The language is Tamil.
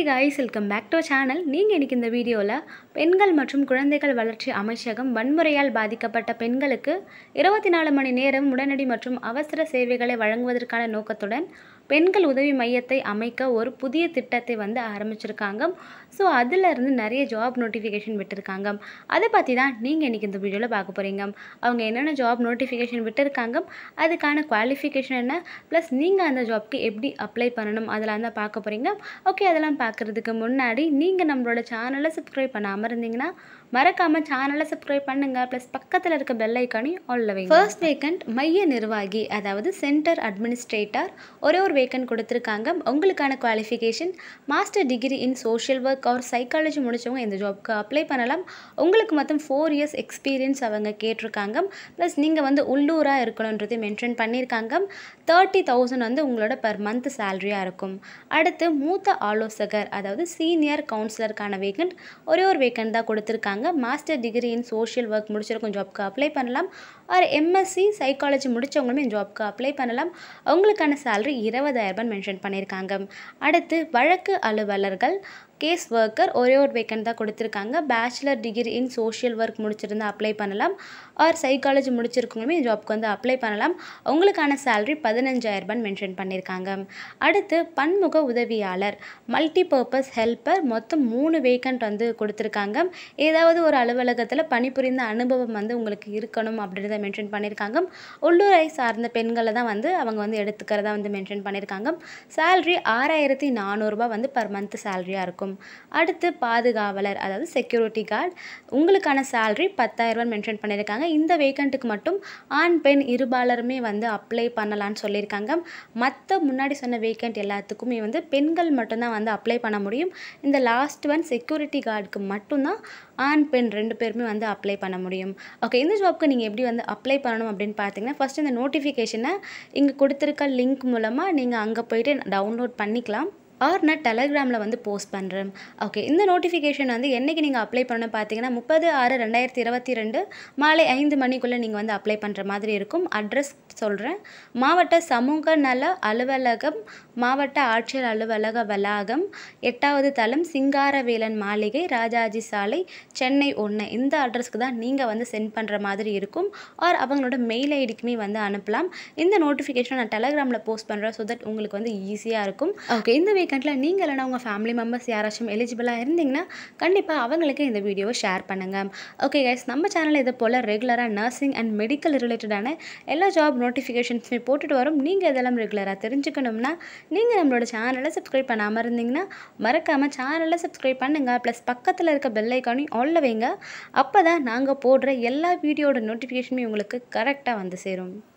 guys welcome back to channel நீங்கள் இன்றைக்கி இந்த வீடியோவில் பெண்கள் மற்றும் குழந்தைகள் வளர்ச்சி அமைச்சகம் வன்முறையால் பாதிக்கப்பட்ட பெண்களுக்கு இருபத்தி நாலு மணி நேரம் உடனடி மற்றும் அவசர சேவைகளை வழங்குவதற்கான நோக்கத்துடன் பெண்கள் உதவி மையத்தை அமைக்க ஒரு புதிய திட்டத்தை வந்து ஆரம்பிச்சிருக்காங்க ஸோ அதிலிருந்து நிறைய ஜாப் நோட்டிஃபிகேஷன் விட்டுருக்காங்க அதை பற்றி தான் நீங்கள் இன்றைக்கி இந்த வீடியோவில் பார்க்க போகிறீங்க அவங்க என்னென்ன ஜாப் நோட்டிஃபிகேஷன் விட்டுருக்காங்க அதுக்கான குவாலிஃபிகேஷன் என்ன ப்ளஸ் நீங்கள் அந்த ஜாப்க்கு எப்படி அப்ளை பண்ணணும் அதெல்லாம் தான் பார்க்க போகிறீங்க ஓகே அதெல்லாம் பார்க்குறதுக்கு முன்னாடி நீங்கள் நம்மளோட சேனலை சப்ஸ்கிரைப் பண்ணாமல் இருந்தீங்கன்னா மறக்காமல் சேனலை சப்ஸ்கிரைப் பண்ணுங்கள் ப்ளஸ் பக்கத்தில் இருக்க பெல் ஐக்கானையும் ஆல்ல வைங்க ஃபர்ஸ்ட் வேக்கண்ட் மைய நிர்வாகி அதாவது சென்டர் அட்மினிஸ்ட்ரேட்டர் ஒரே ஒரு வேக்கண்ட் கொடுத்துருக்காங்க உங்களுக்கான qualification master degree in social work or psychology முடிச்சவங்க இந்த ஜாப்க்கு அப்ளை பண்ணலாம் உங்களுக்கு மொத்தம் ஃபோர் இயர்ஸ் எக்ஸ்பீரியன்ஸ் அவங்க கேட்டிருக்காங்க ப்ளஸ் நீங்கள் வந்து உள்ளூராக இருக்கணுன்றது மென்ஷன் பண்ணியிருக்காங்க தேர்ட்டி தௌசண்ட் வந்து உங்களோட பர் மந்த் சேலரியாக இருக்கும் அடுத்து மூத்த ஆலோசகர் அதாவது சீனியர் கவுன்சிலருக்கான வேக்கண்ட் ஒரே ஒரு வேக்கண்ட் தான் கொடுத்துருக்காங்க master degree in social work முடிச்சிருக்கும் ஜாப்க்கு அப்ளை பண்ணலாம் ஆர் எம்எஸ்சி சைக்காலஜி முடித்தவங்களுமே இந்த ஜாப்க்கு அப்ளை பண்ணலாம் அவங்களுக்கான சேலரி இருபதாயிரரூபான்னு மென்ஷன் பண்ணியிருக்காங்க அடுத்து வழக்கு அலுவலர்கள் கேஸ் ஒர்க்கர் ஒரே ஒரு வேக்கண்ட் தான் கொடுத்துருக்காங்க bachelor degree in social work முடிச்சிருந்தா அப்ளை பண்ணலாம் ஆர் சைக்காலஜி முடிச்சிருக்கவங்களுமே ஜாப்க்கு வந்து அப்ளை பண்ணலாம் உங்களுக்கான சேலரி பதினஞ்சாயிரரூபான்னு மென்ஷன் பண்ணியிருக்காங்க அடுத்து பன்முக உதவியாளர் மல்டி பர்பஸ் ஹெல்ப்பர் மொத்தம் மூணு வேக்கண்ட் வந்து கொடுத்துருக்காங்க ஏதாவது ஒரு அலுவலகத்தில் பணிபுரிந்த அனுபவம் வந்து உங்களுக்கு இருக்கணும் அப்படின்றத மென்ஷன் பண்ணியிருக்காங்க உள்ளூரை சார்ந்த பெண்களை தான் வந்து அவங்க வந்து எடுத்துக்கிறதா வந்து மென்ஷன் பண்ணியிருக்காங்க சேலரி ஆறாயிரத்தி நானூறுரூபா வந்து பர் மந்த் சேலரியாக இருக்கும் அடுத்து பாதுகாவலர் அதாவது செக்யூரிட்டி கார்டு உங்களுக்கான சேலரி பத்தாயிரரூபா மென்ஷன் பண்ணியிருக்காங்க இந்த வேக்கண்ட்டுக்கு மட்டும் ஆண் பெண் இருபாலருமே வந்து அப்ளை பண்ணலான்னு சொல்லியிருக்காங்க மற்ற முன்னாடி சொன்ன வேக்கண்ட் எல்லாத்துக்குமே வந்து பெண்கள் மட்டும்தான் வந்து அப்ளை பண்ண முடியும் இந்த லாஸ்ட் ஒன் செக்யூரிட்டி கார்டுக்கு மட்டும்தான் ஆண் பெண் ரெண்டு பேருமே வந்து அப்ளை பண்ண முடியும் ஓகே இந்த ஜாப்க்கு நீங்கள் எப்படி வந்து அப்ளை பண்ணணும் அப்படின்னு பார்த்தீங்கன்னா ஃபஸ்ட்டு இந்த நோட்டிஃபிகேஷனை இங்கே கொடுத்துருக்க லிங்க் மூலமாக நீங்கள் அங்கே போயிட்டு டவுன்லோட் பண்ணிக்கலாம் ஆர் நான் டெலகிராமில் வந்து போஸ்ட் பண்ணுறேன் ஓகே இந்த நோட்டிஃபிகேஷன் வந்து என்றைக்கு நீங்கள் அப்ளை பண்ண பார்த்தீங்கன்னா முப்பது ஆறு ரெண்டாயிரத்தி இருபத்தி ரெண்டு மாலை ஐந்து மணிக்குள்ளே நீங்கள் வந்து அப்ளை பண்ணுற மாதிரி இருக்கும் அட்ரஸ் சொல்கிறேன் மாவட்ட சமூக நல அலுவலகம் மாவட்ட ஆட்சியர் அலுவலக வளாகம் எட்டாவது தளம் சிங்காரவேலன் மாளிகை ராஜாஜி சாலை சென்னை ஒன்று இந்த அட்ரஸ்க்கு தான் நீங்கள் வந்து சென்ட் பண்ணுற மாதிரி இருக்கும் ஆர் அவங்களோட மெயில் ஐடிக்குமே வந்து அனுப்பலாம் இந்த நோட்டிஃபிகேஷன் நான் டெலகிராமில் போஸ்ட் பண்ணுறேன் ஸோ தட் உங்களுக்கு வந்து ஈஸியாக இருக்கும் ஓகே இந்த வீக்கெண்டில் நீங்கள் இல்லைனா உங்கள் ஃபேமிலி மெம்பர்ஸ் யாராச்சும் எலிஜிபிளாக இருந்தீங்கன்னா கண்டிப்பாக அவங்களுக்கு இந்த வீடியோவை ஷேர் பண்ணுங்கள் ஓகே கைஸ் நம்ம சேனலில் இது போல் ரெகுலராக நர்சிங் அண்ட் மெடிக்கல் ரிலேட்டடான எல்லா ஜாப் நோட்டிஃபிகேஷன்ஸுமே போட்டுட்டு வரும் நீங்கள் இதெல்லாம் ரெகுலராக தெரிஞ்சுக்கணும்னா நீங்கள் நம்மளோட சேனலை சப்ஸ்கிரைப் பண்ணாமல் இருந்தீங்கன்னா மறக்காமல் சேனலை சப்ஸ்கிரைப் பண்ணுங்கள் ப்ளஸ் பக்கத்தில் இருக்க பெல் ஐக்கானையும் ஆல்ல வைங்க அப்போ தான் நாங்கள் போடுற எல்லா வீடியோட நோட்டிஃபிகேஷனுமே உங்களுக்கு கரெக்டாக வந்து சேரும்